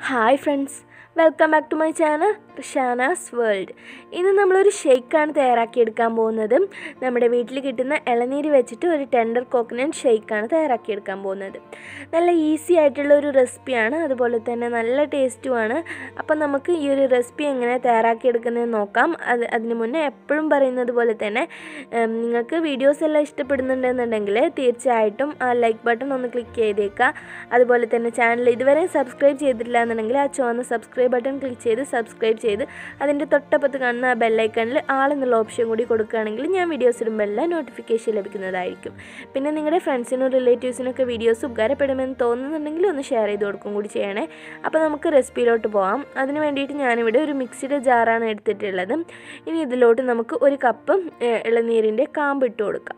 hi friends welcome back to my channel Shanas world ഇന്ന് നമ്മളൊരു ഷെയ്ക്കാണ് തയ്യാറാക്കിയെടുക്കാൻ പോകുന്നത് നമ്മുടെ വീട്ടിൽ കിട്ടുന്ന ഇളനീര് വെച്ചിട്ട് ഒരു ടെൻഡർ കോക്കനട്ട് ഷെയ്ക്കാണ് തയ്യാറാക്കിയെടുക്കാൻ പോകുന്നത് നല്ല ഈസി ആയിട്ടുള്ള ഒരു റെസിപ്പിയാണ് അതുപോലെ തന്നെ നല്ല ടേസ്റ്റുമാണ് അപ്പം നമുക്ക് ഈ ഒരു റെസിപ്പി എങ്ങനെ തയ്യാറാക്കിയെടുക്കുന്നതെന്ന് നോക്കാം അത് അതിന് മുന്നേ എപ്പോഴും പറയുന്നത് പോലെ തന്നെ ഉം, നിങ്ങൾക്ക് വീഡിയോസ് എല്ലാം ഇഷ്ടപ്പെടുന്നുണ്ടെന്നുണ്ടെങ്കിൽ തീർച്ചയായിട്ടും ആ ലൈക്ക് ബട്ടൺ ഒന്ന് ക്ലിക്ക് ചെയ്തേക്കുക അതുപോലെ തന്നെ ചാനൽ ഇതുവരെ സബ്സ്ക്രൈബ് ചെയ്തിട്ടില്ല എന്നുണ്ടെങ്കിൽ ആ ചുവന്ന സബ്സ്ക്രൈബ് ബട്ടൺ ക്ലിക്ക് ചെയ്ത് സബ്സ്ക്രൈബ് ചെയ്ത് അതിൻ്റെ തൊട്ടപ്പുറത്ത് കാണുന്ന ആ ബെല്ലൈക്കണിൽ ആളെന്നുള്ള ഓപ്ഷൻ കൂടി കൊടുക്കുകയാണെങ്കിൽ ഞാൻ വീഡിയോസ് ഇടുമ്പോൾ എല്ലാം നോട്ടിഫിക്കേഷൻ ലഭിക്കുന്നതായിരിക്കും പിന്നെ നിങ്ങളുടെ ഫ്രണ്ട്സിനും റിലേറ്റീവ്സിനൊക്കെ വീഡിയോസ് ഉപകാരപ്പെടുമെന്ന് തോന്നുന്നുണ്ടെങ്കിൽ ഒന്ന് ഷെയർ ചെയ്ത് കൊടുക്കും കൂടി ചെയ്യണേ അപ്പോൾ നമുക്ക് റെസിപ്പിയിലോട്ട് പോകാം അതിന് വേണ്ടിയിട്ട് ഞാനിവിടെ ഒരു മിക്സിയുടെ ജാറാണ് എടുത്തിട്ടുള്ളത് ഇനി ഇതിലോട്ട് നമുക്ക് ഒരു കപ്പ് ഏഹ്, ഇളനീരിൻ്റെ കാമ്പ് ഇട്ട് കൊടുക്കാം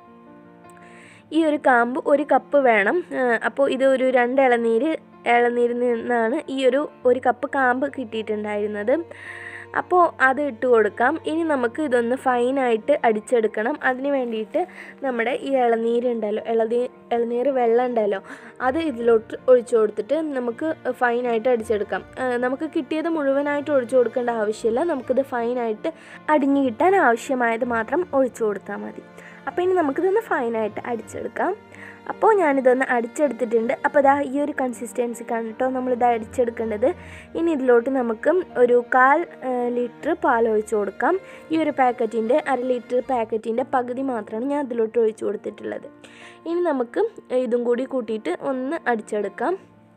ഈ ഒരു കാമ്പ് ഒരു കപ്പ് വേണം ഏഹ് അപ്പോൾ ഇത് ഒരു രണ്ട് ഇളനീര് ഇളനീരിൽ നിന്നാണ് ഈ ഒരു ഒരു കപ്പ് കാമ്പ് കിട്ടിയിട്ടുണ്ടായിരുന്നത് അപ്പോൾ അത് ഇട്ട് കൊടുക്കാം ഇനി നമുക്ക് ഇതൊന്ന് ഫൈനായിട്ട് അടിച്ചെടുക്കണം അതിന് വേണ്ടിയിട്ട് നമ്മുടെ ഈ ഇളനീരുണ്ടല്ലോ ഇളനീ ഇളനീർ വെള്ളം ഉണ്ടല്ലോ അത് ഇതിലോട്ട് ഒഴിച്ചു കൊടുത്തിട്ട് നമുക്ക് ഫൈനായിട്ട് അടിച്ചെടുക്കാം ഏഹ് നമുക്ക് കിട്ടിയത് മുഴുവനായിട്ട് ഒഴിച്ചു കൊടുക്കേണ്ട ആവശ്യമില്ല നമുക്കിത് ഫൈനായിട്ട് അടിഞ്ഞു കിട്ടാൻ ആവശ്യമായത് മാത്രം ഒഴിച്ചു കൊടുത്താൽ മതി അപ്പോൾ ഇനി നമുക്കിതൊന്ന് ഫൈനായിട്ട് അടിച്ചെടുക്കാം അപ്പോൾ ഞാനിതൊന്ന് അടിച്ചെടുത്തിട്ടുണ്ട് അപ്പോൾ ഇതാ ഈ ഒരു കൺസിസ്റ്റൻസിക്കാണ് കേട്ടോ നമ്മളിത് അടിച്ചെടുക്കേണ്ടത് ഇനി ഇതിലോട്ട് നമുക്ക് ഒരു കാൽ ലിറ്റർ പാൽ ഒഴിച്ചു കൊടുക്കാം ഈ ഒരു പാക്കറ്റിൻ്റെ അര ലിറ്റർ പാക്കറ്റിൻ്റെ പകുതി മാത്രമാണ് ഞാൻ ഇതിലോട്ട് ഒഴിച്ചു കൊടുത്തിട്ടുള്ളത് ഇനി നമുക്ക് ഇതും കൂടി കൂട്ടിയിട്ട് ഒന്ന് അടിച്ചെടുക്കാം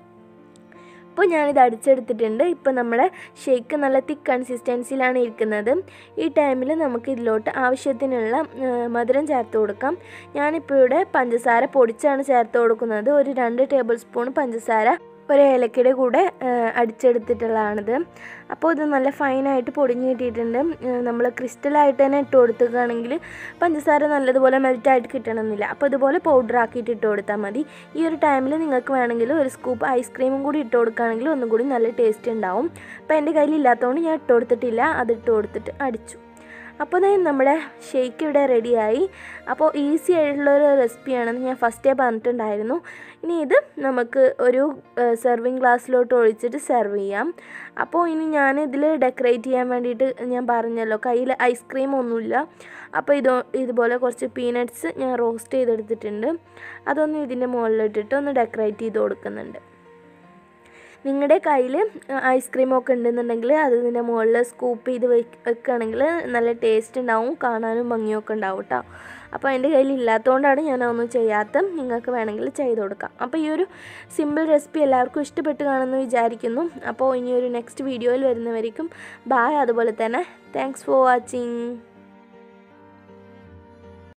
അപ്പോൾ ഞാനിത് അടിച്ചെടുത്തിട്ടുണ്ട് ഇപ്പോൾ നമ്മുടെ ഷേക്ക് നല്ല തിക്ക് കൺസിസ്റ്റൻസിയിലാണ് ഇരിക്കുന്നത് ഈ ടൈമിൽ നമുക്ക് ഇതിലോട്ട് ആവശ്യത്തിനുള്ള ആ, മധുരം ചേർത്ത് കൊടുക്കാം ഞാനിപ്പോൾ ഇവിടെ പഞ്ചസാര പൊടിച്ചാണ് ചേർത്ത് കൊടുക്കുന്നത് ഒരു രണ്ട് ടേബിൾ സ്പൂൺ പഞ്ചസാര ഒരു ഏലക്കയുടെ കൂടെ ആ, അടിച്ചെടുത്തിട്ടുള്ളതാണിത് അപ്പോൾ ഇത് നല്ല ഫൈനായിട്ട് പൊടിഞ്ഞ് കിട്ടിയിട്ടുണ്ട് നമ്മൾ ക്രിസ്റ്റലായിട്ട് തന്നെ ഇട്ട് കൊടുക്കുകയാണെങ്കിൽ പഞ്ചസാര നല്ലതുപോലെ മെൽറ്റായിട്ട് കിട്ടണമെന്നില്ല അപ്പോൾ ഇതുപോലെ പൗഡർ ആക്കിയിട്ട് ഇട്ട് കൊടുത്താൽ മതി ഈ ഒരു ടൈമിൽ നിങ്ങൾക്ക് വേണമെങ്കിൽ ഒരു സ്കൂപ്പ് ഐസ്ക്രീമും കൂടി ഇട്ട് കൊടുക്കുകയാണെങ്കിൽ ഒന്നും കൂടി നല്ല ടേസ്റ്റ് ഉണ്ടാവും അപ്പോൾ എൻ്റെ കയ്യിൽ ഇല്ലാത്തതുകൊണ്ട് ഞാൻ ഇട്ട് കൊടുത്തിട്ടില്ല അത് ഇട്ട് കൊടുത്തിട്ട് അടിച്ചു അപ്പോൾ ദേ നമ്മുടെ ഷേക്ക് ഇവിടെ റെഡിയായി അപ്പോൾ ഈസി ആയിട്ടുള്ള ഒരു റെസിപ്പിയാണെന്ന് ഞാൻ ഫസ്റ്റേ പറഞ്ഞിട്ടുണ്ടായിരുന്നു ഇനി ഇത് നമുക്ക് ഒരു സെർവിങ് ഗ്ലാസ്സിലോട്ട് ഒഴിച്ചിട്ട് സെർവ് ചെയ്യാം അപ്പോൾ ഇനി ഞാൻ ഇതിൽ ഡെക്കറേറ്റ് ചെയ്യാൻ വേണ്ടിയിട്ട് ഞാൻ പറഞ്ഞല്ലോ കയ്യിൽ ഐസ്ക്രീം ഒന്നുമില്ല അപ്പോൾ ഇത് ഇതുപോലെ കുറച്ച് പീനട്ട്സ് ഞാൻ റോസ്റ്റ് ചെയ്തെടുത്തിട്ടുണ്ട് അതൊന്ന് ഇതിൻ്റെ മുകളിലിട്ടിട്ട് ഒന്ന് ഡെക്കറേറ്റ് ചെയ്ത് കൊടുക്കുന്നുണ്ട് നിങ്ങളുടെ കയ്യിൽ ഐസ്ക്രീം ഒക്കെ ഉണ്ടെന്നുണ്ടെങ്കിൽ അത് ഇതിൻ്റെ മുകളിൽ സ്കൂപ്പ് ചെയ്ത് വെക്ക് വെക്കുകയാണെങ്കിൽ നല്ല ടേസ്റ്റ് ഉണ്ടാവും കാണാനും ഭംഗിയൊക്കെ ഉണ്ടാവും കേട്ടോ അപ്പോൾ എൻ്റെ കയ്യിൽ ഇല്ലാത്തതുകൊണ്ടാണ് ഞാൻ അതൊന്നും ചെയ്യാത്ത നിങ്ങൾക്ക് വേണമെങ്കിൽ ചെയ്ത് കൊടുക്കാം അപ്പോൾ ഈ ഒരു സിമ്പിൾ റെസിപ്പി എല്ലാവർക്കും ഇഷ്ടപ്പെട്ട് കാണുമെന്ന് വിചാരിക്കുന്നു അപ്പോൾ ഇനി ഒരു നെക്സ്റ്റ് വീഡിയോയിൽ വരുന്നവരേക്കും ബായ് അതുപോലെ തന്നെ താങ്ക്സ് ഫോർ വാച്ചിങ്